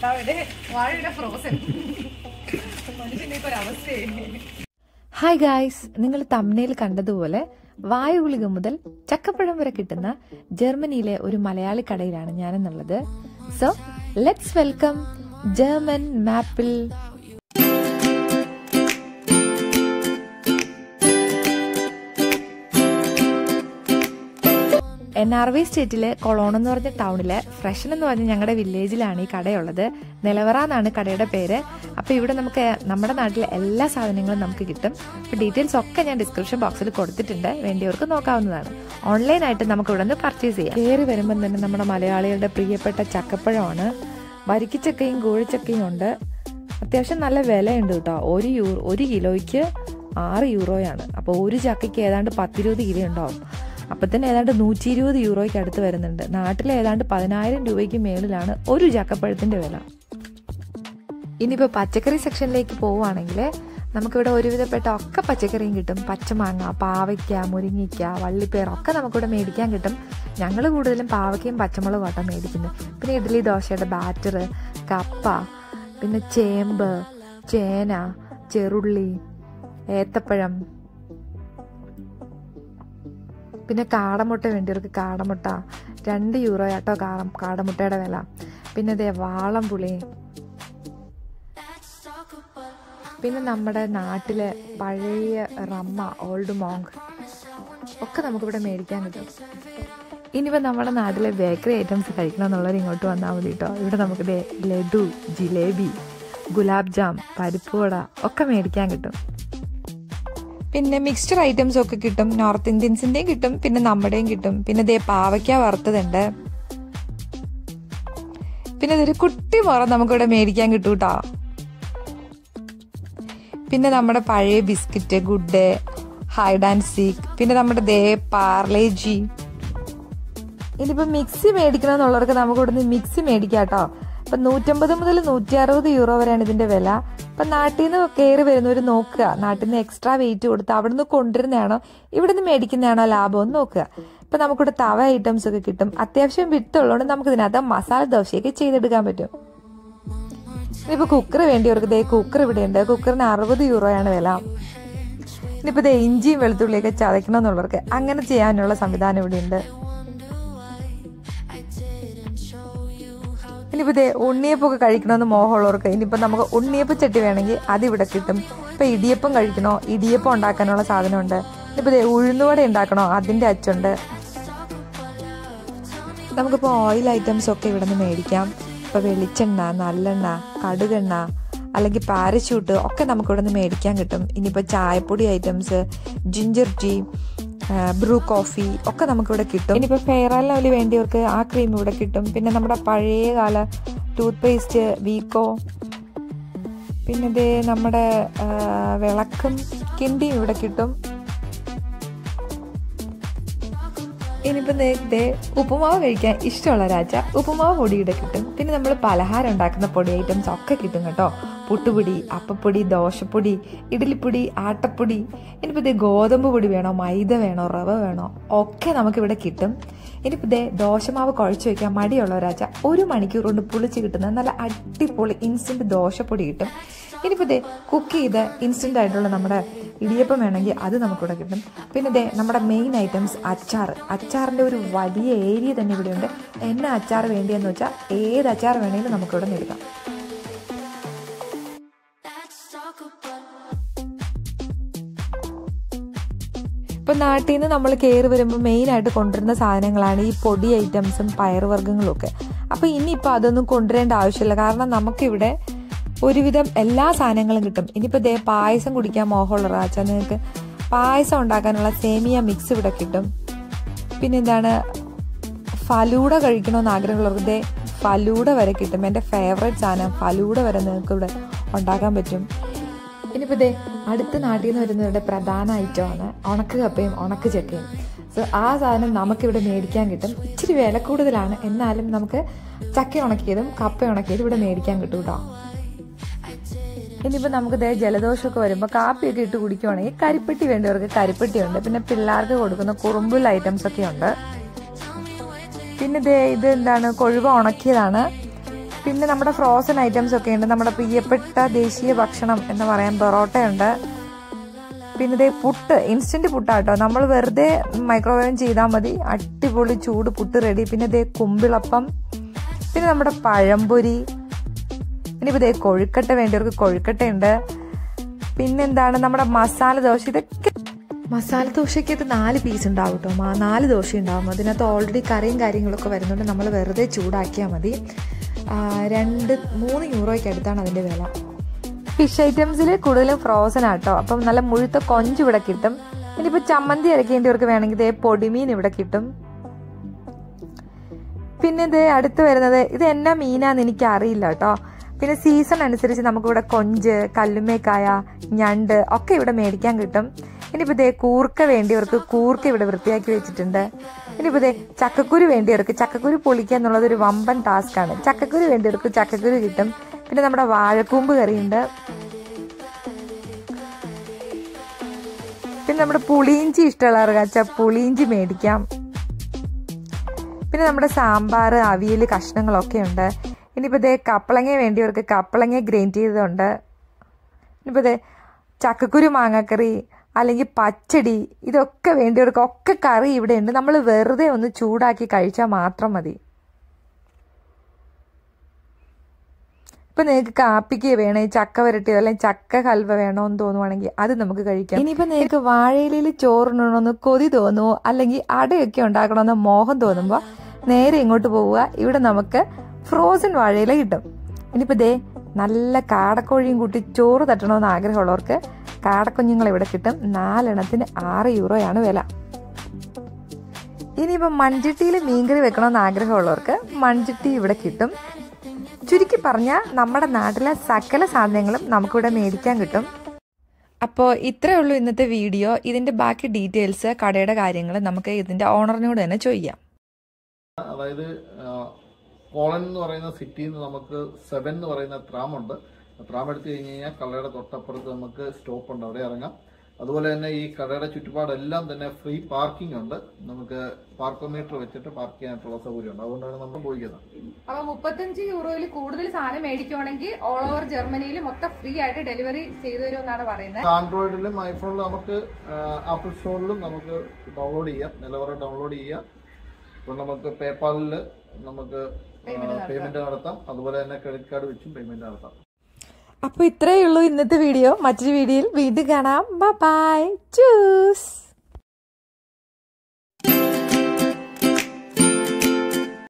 കർത്താവിടെ വാഴയുടെ ഫ്രോസൺ മനുഷ്യന്റെ ഒരു അവസ്ഥയായി ഹായ് ഗായ്സ് നിങ്ങൾ തമ്മിൽ കണ്ടതുപോലെ വായുഗുളിക മുതൽ ചക്കപ്പഴം വരെ കിട്ടുന്ന ജർമ്മനിയിലെ ഒരു മലയാളി കടയിലാണ് ഞാനെന്നുള്ളത് സോ ലെറ്റ്സ് വെൽക്കം ജർമ്മൻ മാപ്പിൾ എൻ ആർ വി സ്റ്റേറ്റിലെ കൊളോൺ എന്ന് പറഞ്ഞ ടൗണിലെ ഫ്രഷൻ എന്ന് പറഞ്ഞ ഞങ്ങളുടെ വില്ലേജിലാണ് ഈ കടയുള്ളത് നിലവറ എന്നാണ് കടയുടെ പേര് അപ്പൊ ഇവിടെ നമുക്ക് നമ്മുടെ നാട്ടിലെ എല്ലാ സാധനങ്ങളും നമുക്ക് കിട്ടും അപ്പൊ ഡീറ്റെയിൽസ് ഒക്കെ ഞാൻ ഡിസ്ക്രിപ്ഷൻ ബോക്സിൽ കൊടുത്തിട്ടുണ്ട് വേണ്ടിയവർക്ക് നോക്കാവുന്നതാണ് ഓൺലൈനായിട്ട് നമുക്ക് ഇവിടെ നിന്ന് പർച്ചേസ് ചെയ്യാം കയറി വരുമ്പോൾ തന്നെ നമ്മുടെ മലയാളികളുടെ പ്രിയപ്പെട്ട ചക്കപ്പഴമാണ് വരിക്കച്ചക്കയും കൂഴിച്ചക്കയും ഉണ്ട് അത്യാവശ്യം നല്ല വിലയുണ്ട് കേട്ടോ ഒരു യൂ ഒരു കിലോയ്ക്ക് ആറ് യൂറോയാണ് അപ്പോൾ ഒരു ചക്കയ്ക്ക് ഏതാണ്ട് പത്തിരുപത് കിലോ ഉണ്ടാവും അപ്പം തന്നെ ഏതാണ്ട് നൂറ്റി ഇരുപത് യൂറോയ്ക്ക് അടുത്ത് വരുന്നുണ്ട് നാട്ടിൽ ഏതാണ്ട് പതിനായിരം രൂപയ്ക്ക് മേളിലാണ് ഒരു ചക്കപ്പഴത്തിന്റെ വില ഇനിയിപ്പോൾ പച്ചക്കറി സെക്ഷനിലേക്ക് പോവുകയാണെങ്കിൽ നമുക്കിവിടെ ഒരുവിധപ്പെട്ട ഒക്കെ പച്ചക്കറിയും കിട്ടും പച്ചമാങ്ങ പാവയ്ക്ക മുരിങ്ങിക്ക വള്ളിപ്പയർ ഒക്കെ നമുക്കിവിടെ മേടിക്കാൻ കിട്ടും ഞങ്ങൾ കൂടുതലും പാവയ്ക്കയും പച്ചമുളകും ആട്ടോ മേടിക്കുന്നത് പിന്നെ ഇഡ്ഡലി ദോശയുടെ ബാറ്റർ കപ്പ പിന്നെ ചേമ്പ് ചേന ചെറുള്ളി ഏത്തപ്പഴം പിന്നെ കാടമുട്ട വേണ്ടിയവർക്ക് കാടമുട്ട രണ്ട് യൂറോ ആട്ടോ കാട കാടമുട്ടയുടെ വില പിന്നെ ഇതേ വാളം പുളി പിന്നെ നമ്മുടെ നാട്ടിലെ പഴയ റമ്മ ഓൾഡ് മോങ്ക് ഒക്കെ നമുക്കിവിടെ മേടിക്കാൻ കിട്ടും ഇനിയിപ്പോൾ നമ്മുടെ നാട്ടിലെ ബേക്കറി ഐറ്റംസ് കഴിക്കണം എന്നുള്ളവർ ഇങ്ങോട്ട് വന്നാൽ മതി കേട്ടോ ഇവിടെ നമുക്ക് ദേ ലഡു ജിലേബി ഗുലാബ് ജാം പരിപ്പുവട ഒക്കെ മേടിക്കാൻ കിട്ടും പിന്നെ മിക്സ്ചർ ഐറ്റംസ് ഒക്കെ കിട്ടും നോർത്ത് ഇന്ത്യൻസിന്റെയും കിട്ടും പിന്നെ നമ്മുടെയും കിട്ടും പിന്നെ ദേ പാവയ്ക്ക വറുത്തതുണ്ട് പിന്നെ ഇതൊരു കുട്ടി മുറ നമുക്കിവിടെ മേടിക്കാൻ കിട്ടും കേട്ടോ പിന്നെ നമ്മുടെ പഴയ biscuit good day hide and seek പിന്നെ നമ്മുടെ ദേ പാർലേജി ഇനിയിപ്പോ മിക്സി മേടിക്കണം എന്നുള്ളവർക്ക് നമുക്ക് ഇവിടുന്ന് മിക്സി മേടിക്കാം കേട്ടോ ഇപ്പൊ നൂറ്റമ്പത് മുതൽ നൂറ്റി അറുപത് യൂറോ വരെയാണ് ഇതിന്റെ വില ഇപ്പൊ നാട്ടിൽ നിന്ന് കയറി വരുന്നവർ നോക്കുക നാട്ടിൽ നിന്ന് എക്സ്ട്രാ വെയിറ്റ് കൊടുത്ത് അവിടുന്ന് കൊണ്ടുവരുന്നതാണോ ഇവിടുന്ന് മേടിക്കുന്നതാണോ ലാഭം എന്ന് നോക്കുക ഇപ്പൊ നമുക്കിവിടെ തവ ഐറ്റംസ് ഒക്കെ കിട്ടും അത്യാവശ്യം വിട്ടുള്ളതുകൊണ്ട് നമുക്ക് ഇതിനകത്ത് മസാല ദോശയൊക്കെ ചെയ്തെടുക്കാൻ പറ്റും ഇനിയിപ്പോ കുക്കർ വേണ്ടിയവർക്ക് ദേ കുക്കർ ഇവിടെ ഉണ്ട് കുക്കറിന് അറുപത് യൂറോയാണ് വില ഇനിയിപ്പോ ദേ ഇഞ്ചിയും വെളുത്തുള്ളിയൊക്കെ ചതയ്ക്കണം എന്നുള്ളവർക്ക് അങ്ങനെ ചെയ്യാനുള്ള സംവിധാനം ഇവിടെ ഉണ്ട് ഇനിയിപ്പോ ഇതേ ഉണ്ണിയപ്പൊക്കെ കഴിക്കണമെന്ന് മോഹമുള്ളവർക്ക് ഇനിയിപ്പോ നമുക്ക് ഉണ്ണിയപ്പ ചട്ടി വേണമെങ്കിൽ അത് ഇവിടെ കിട്ടും ഇപ്പൊ ഇടിയപ്പം കഴിക്കണോ ഇടിയപ്പം ഉണ്ടാക്കാനുള്ള സാധനമുണ്ട് ഇനിയിപ്പോ ഇതേ ഉഴുന്നുവട ഉണ്ടാക്കണോ അതിന്റെ അച്ചുണ്ട് നമുക്കിപ്പോൾ ഓയിൽ ഐറ്റംസ് ഒക്കെ ഇവിടെ നിന്ന് മേടിക്കാം ഇപ്പോൾ വെളിച്ചെണ്ണ നല്ലെണ്ണ കടുകെണ്ണ അല്ലെങ്കിൽ പാരച്യൂട്ട് ഒക്കെ നമുക്ക് ഇവിടെ നിന്ന് മേടിക്കാൻ കിട്ടും ഇനിയിപ്പോൾ ചായപ്പൊടി items ginger tea Bru coffee ഒക്കെ നമുക്കിവിടെ കിട്ടും ഇനിയിപ്പോൾ ഫെയർ ആൻഡ് ലവ്ലി വേണ്ടിയവർക്ക് ആ ക്രീം ഇവിടെ കിട്ടും പിന്നെ നമ്മുടെ പഴയ കാല ടൂത്ത് പേസ്റ്റ് വീക്കോ പിന്നെ ഇത് നമ്മുടെ ആ, വിളക്കും കിണ്ടിയും ഇവിടെ കിട്ടും ഇനിയിപ്പോൾ നേരത്തെ ഉപ്പുമാവ് കഴിക്കാൻ ഇഷ്ടമുള്ള രാജ ഉപ്പുമാവ് പൊടി ഇവിടെ കിട്ടും പിന്നെ നമ്മൾ പലഹാരം ഉണ്ടാക്കുന്ന പൊടി ഐറ്റംസ് ഒക്കെ കിട്ടും കേട്ടോ പുട്ടുപൊടി അപ്പപ്പൊടി ദോശപ്പൊടി ഇഡ്ഡലിപ്പൊടി ആട്ടപ്പൊടി ഇനിയിപ്പോൾ ഇതേ ഗോതമ്പ് പൊടി വേണോ മൈദ വേണോ റവ വേണോ ഒക്കെ നമുക്കിവിടെ കിട്ടും ഇനിയിപ്പോൾ ഇതേ ദോശമാവ് കുഴച്ച് വെക്കാൻ മടിയുള്ള ഒരാഴ്ച ഒരു മണിക്കൂർ കൊണ്ട് പുളിച്ച് കിട്ടുന്ന നല്ല അടിപൊളി ഇൻസ്റ്റന്റ് ദോശപ്പൊടി കിട്ടും ഇനിയിപ്പോൾ ഇതേ കുക്ക് ചെയ്ത് ഇൻസ്റ്റന്റ് ആയിട്ടുള്ള നമ്മുടെ ഇടിയപ്പം വേണമെങ്കിൽ അത് നമുക്കിവിടെ കിട്ടും പിന്നെ ഇതേ നമ്മുടെ മെയിൻ ഐറ്റംസ് അച്ചാർ അച്ചാറിൻ്റെ ഒരു വലിയ ഏരിയ തന്നെ ഇവിടെയുണ്ട് എന്നെ അച്ചാർ വേണ്ടിയെന്ന് വെച്ചാൽ ഏത് അച്ചാർ വേണമെങ്കിലും നമുക്കിവിടെ നിന്ന് എടുക്കാം ഇപ്പൊ നാട്ടിൽ നിന്ന് നമ്മൾ കയറി വരുമ്പോൾ മെയിൻ ആയിട്ട് കൊണ്ടുവരുന്ന സാധനങ്ങളാണ് ഈ പൊടി ഐറ്റംസും പയറുവർഗ്ഗങ്ങളും ഒക്കെ അപ്പൊ ഇനിയിപ്പോൾ അതൊന്നും കൊണ്ടുവരേണ്ട ആവശ്യമില്ല കാരണം നമുക്കിവിടെ ഒരുവിധം എല്ലാ സാധനങ്ങളും കിട്ടും ഇനിയിപ്പോൾ ദേ പായസം കുടിക്കാൻ മോഹമുള്ള റാച്ച നിങ്ങൾക്ക് പായസം ഉണ്ടാക്കാനുള്ള സേമിയ മിക്സ് ഇവിടെ കിട്ടും പിന്നെ എന്താണ് ഫലൂഡ കഴിക്കണമെന്ന് ആഗ്രഹമുള്ളവർക്ക് ദേ ഫലൂഡ വരെ കിട്ടും എൻ്റെ ഫേവറേറ്റ് സാധനം ഫലൂഡ വരെ നിങ്ങൾക്ക് ഇവിടെ ഉണ്ടാക്കാൻ പറ്റും ഇനിയിപ്പോൾ ദേ അടുത്ത നാട്ടിൽ നിന്ന് വരുന്നവരുടെ പ്രധാന ഐറ്റമാണ് ഉണക്ക് കപ്പയും ഉണക്ക് ചക്കയും സോ ആ സാധനം നമുക്കിവിടെ മേടിക്കാൻ കിട്ടും ഇച്ചിരി വില കൂടുതലാണ് എന്നാലും നമുക്ക് ചക്ക ഉണക്കിയതും കപ്പ ഉണക്കിയതും ഇവിടെ മേടിക്കാൻ കിട്ടും കേട്ടോ ഇനിയിപ്പോൾ നമുക്ക് ദേ ജലദോഷമൊക്കെ വരുമ്പോൾ കാപ്പിയൊക്കെ ഇട്ട് കുടിക്കുവാണെങ്കിൽ കരിപ്പെട്ടി വേണ്ടവർക്ക് കരിപ്പെട്ടിയുണ്ട് പിന്നെ പിള്ളേർക്ക് കൊടുക്കുന്ന കുറുമ്പുൽ ഐറ്റംസ് ഒക്കെ ഉണ്ട് പിന്നെ ദേ ഇത് എന്താണ് കൊഴുവ ഉണക്കിയതാണ് പിന്നെ നമ്മുടെ ഫ്രോസൺ ഐറ്റംസ് ഒക്കെ ഉണ്ട് നമ്മുടെ പ്രിയപ്പെട്ട ദേശീയ ഭക്ഷണം എന്ന് പറയാൻ പൊറോട്ടയുണ്ട് പിന്നെ ഇതേ പുട്ട് ഇൻസ്റ്റന്റ് പുട്ടാട്ടോ നമ്മൾ വെറുതെ മൈക്രോവേവ് ചെയ്താൽ മതി അടിപൊളി ചൂട് പുട്ട് റെഡി പിന്നെ ഇതേ കുമ്പിളപ്പം പിന്നെ നമ്മുടെ പഴംപൊരി ഇനിയിപ്പോൾ ഇതേ കൊഴുക്കട്ട വേണ്ടിയവർക്ക് കൊഴുക്കട്ടയുണ്ട് പിന്നെന്താണ് നമ്മുടെ മസാല ദോശ ഇതൊക്കെ മസാല ദോശയ്ക്കകത്ത് നാല് പീസ് ഉണ്ടാവും കേട്ടോ മാ- നാല് ദോശ ഉണ്ടാവും അതിനകത്ത് ഓൾറെഡി കറിയും കാര്യങ്ങളൊക്കെ വരുന്നുണ്ട് നമ്മൾ വെറുതെ ചൂടാക്കിയാൽ മതി ആ, രണ്ട് മൂന്ന് യൂറോയ്ക്ക് അടുത്താണ് അതിൻ്റെ വില ഫിഷ് ഐറ്റംസിൽ കൂടുതലും ഫ്രോസൺ ആട്ടോ അപ്പം നല്ല മുഴുത്ത കൊഞ്ച് ഇവിടെ കിട്ടും ഇനിയിപ്പോൾ ചമ്മന്തി അരക്കേണ്ടവർക്ക് വേണമെങ്കിൽ ഇതേ പൊടിമീൻ ഇവിടെ കിട്ടും പിന്നെ ഇത് അടുത്ത് വരുന്നത് ഇത് എന്നാ മീനാന്ന് എനിക്ക് അറിയില്ല കേട്ടോ പിന്നെ സീസൺ അനുസരിച്ച് നമുക്കിവിടെ കൊഞ്ച് കല്ലുമ്മേക്കായ ഞണ്ട് ഒക്കെ ഇവിടെ മേടിക്കാൻ കിട്ടും ഇനിയിപ്പോൾ ഇതേ കൂർക്ക വേണ്ടിയവർക്ക് കൂർക്ക ഇവിടെ വൃത്തിയാക്കി വെച്ചിട്ടുണ്ട് ഇനിയിപ്പോൾ ഇതേ ചക്കക്കുരു വേണ്ടിയവർക്ക് ചക്കക്കുരു പൊളിക്കുക എന്നുള്ളത് ഒരു വമ്പൻ ടാസ്ക്കാണ് ചക്കക്കുരു വേണ്ടിയവർക്ക് ചക്കക്കുരു കിട്ടും പിന്നെ നമ്മുടെ വാഴക്കൂമ്പ് കറിയുണ്ട് പിന്നെ നമ്മുടെ പുളിയിഞ്ചി ഇഷ്ടമുള്ളവർക്ക് വെച്ചാൽ പുളിയിഞ്ചി മേടിക്കാം പിന്നെ നമ്മുടെ സാമ്പാർ അവിയൽ കഷ്ണങ്ങളൊക്കെ ഉണ്ട് ഇനിയിപ്പോൾ ഇതേ കപ്പളങ്ങ വേണ്ടിയവർക്ക് കപ്പളങ്ങ ഗ്രൈൻഡ് ചെയ്തതുണ്ട് ഇനിയിപ്പോൾ ഇതേ ചക്കക്കുരു മാങ്ങാക്കറി അല്ലെങ്കിൽ പച്ചടി ഇതൊക്കെ വേണ്ടിയവർക്ക് ഒക്കെ കറി ഇവിടെ ഉണ്ട് നമ്മൾ വെറുതെ ഒന്ന് ചൂടാക്കി കഴിച്ചാൽ മാത്രം മതി ഇപ്പൊ നിങ്ങൾക്ക് കാപ്പിക്ക് വേണേ ചക്ക വരട്ടിയോ അല്ലെങ്കിൽ ചക്ക ഹൽവ വേണോന്ന് തോന്നുവാണെങ്കിൽ അത് നമുക്ക് കഴിക്കാം ഇനിയിപ്പോ നിങ്ങൾക്ക് വാഴയിലയിൽ ചോറിനണമെന്ന് കൊതി തോന്നുമോ അല്ലെങ്കിൽ അടയൊക്കെ ഉണ്ടാക്കണമെന്ന് മോഹം തോന്നുമ്പോൾ നേരെ ഇങ്ങോട്ട് പോവുക ഇവിടെ നമുക്ക് ഫ്രോസൺ വാഴയില കിട്ടും ഇനിയിപ്പോ ദേ നല്ല കാടക്കോഴിയും കൂട്ടി ചോറ് തട്ടണമെന്ന് ആഗ്രഹമുള്ളവർക്ക് കാടക്കുഞ്ഞുങ്ങൾ ഇവിടെ കിട്ടും നാലെണ്ണത്തിന് ആറ് യൂറോയാണ് വില ഇനിയിപ്പം മൺചട്ടിയിൽ മീൻകറി വെക്കണമെന്ന് ആഗ്രഹമുള്ളവർക്ക് മൺചട്ടി ഇവിടെ കിട്ടും ചുരുക്കി പറഞ്ഞാൽ നമ്മുടെ നാട്ടിലെ സകല സാധനങ്ങളും നമുക്കിവിടെ മേടിക്കാൻ കിട്ടും അപ്പോൾ ഇത്രയേ ഉള്ളൂ ഇന്നത്തെ വീഡിയോ ഇതിൻ്റെ ബാക്കി ഡീറ്റെയിൽസ് കടയുടെ കാര്യങ്ങൾ നമുക്ക് ഇതിൻ്റെ ഓണറിനോട് തന്നെ ചോദിക്കാം അതായത് ആ, കോളൻ എന്ന് പറയുന്ന സിറ്റിയിൽ നിന്ന് നമുക്ക് സെവൻ എന്ന് പറയുന്ന ട്രാമുണ്ട് ട്രാം എടുത്തു കഴിഞ്ഞ് കഴിഞ്ഞാൽ കടയുടെ തൊട്ടപ്പുറത്ത് നമുക്ക് സ്റ്റോപ്പ് ഉണ്ട് അവിടെ ഇറങ്ങാം അതുപോലെ തന്നെ ഈ കടയുടെ ചുറ്റുപാടെല്ലാം തന്നെ ഫ്രീ പാർക്കിംഗ് ഉണ്ട് നമുക്ക് പാർക്കോമീറ്റർ വെച്ചിട്ട് പാർക്ക് ചെയ്യാനായിട്ടുള്ള സൗകര്യമുണ്ട് അതുകൊണ്ടാണ് നമ്മൾ പോയിക്കുന്നത് അപ്പൊ മുപ്പത്തഞ്ച് യൂറോയിൽ കൂടുതൽ സാധനം മേടിക്കുവാണെങ്കിൽ ഓൾ ഓവർ ജർമ്മനിയിൽ മൊത്തം ഫ്രീ ആയിട്ട് ഡെലിവറി ചെയ്തു തരുമെന്നാണ് പറയുന്നത് ആൻഡ്രോയിഡിലും ഐഫോണിലും നമുക്ക് ആപ്പിൾ സ്റ്റോറിലും നമുക്ക് ഡൗൺലോഡ് ചെയ്യാം നിലവറ ഡൗൺലോഡ് ചെയ്യാം ഇപ്പൊ നമുക്ക് പേപ്പാലിൽ നമുക്ക് പേയ്മെന്റ് നടത്താം അതുപോലെ തന്നെ ക്രെഡിറ്റ് കാർഡ് വെച്ചും പേയ്മെന്റ് നടത്താം അപ്പോൾ ഇത്രയേ ഉള്ളൂ ഇന്നത്തെ വീഡിയോ മറ്റൊരു വീഡിയോയിൽ വീണ്ടും കാണാം ബൈ ചൂസ്